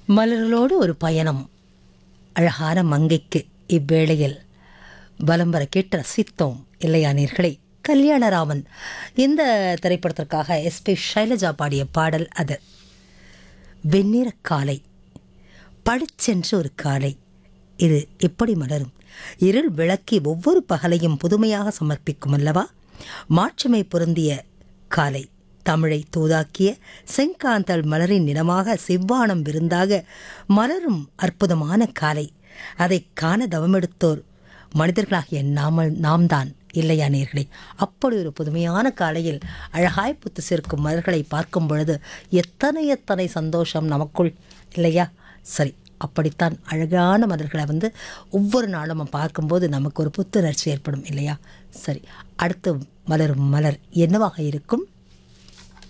மலர்களோடு ஒரு பயணம் அழகான மங்கைக்கு இவ்வேளையில் பலம் வர கேட்டு ரசித்தோம் இல்லையா நேர்களே கல்யாணராமன் இந்த திரைப்படத்திற்காக எஸ்பி ஷைலஜா பாடிய பாடல் அது வெண்ணிற காலை பளிச்சென்று ஒரு காலை இது எப்படி மலரும் இருள் விளக்கி ஒவ்வொரு பகலையும் புதுமையாக சமர்ப்பிக்கும் அல்லவா மாட்சிமை பொருந்திய காலை தமிழை தூதாக்கிய செங்காந்தள் மலரின் நிறமாக செவ்வானம் விருந்தாக மலரும் அற்புதமான காலை அதை காண தவமெடுத்தோர் மனிதர்களாகிய நாமல் நாம் தான் இல்லையா நேர்களே அப்படி ஒரு புதுமையான காலையில் அழகாய் புத்து சேர்க்கும் மலர்களை பார்க்கும் பொழுது எத்தனை எத்தனை சந்தோஷம் நமக்குள் இல்லையா சரி அப்படித்தான் அழகான மலர்களை வந்து ஒவ்வொரு நாளும் நம்ம பார்க்கும்போது நமக்கு ஒரு புத்துணர்ச்சி ஏற்படும் இல்லையா சரி அடுத்து மலரும் மலர் என்னவாக இருக்கும்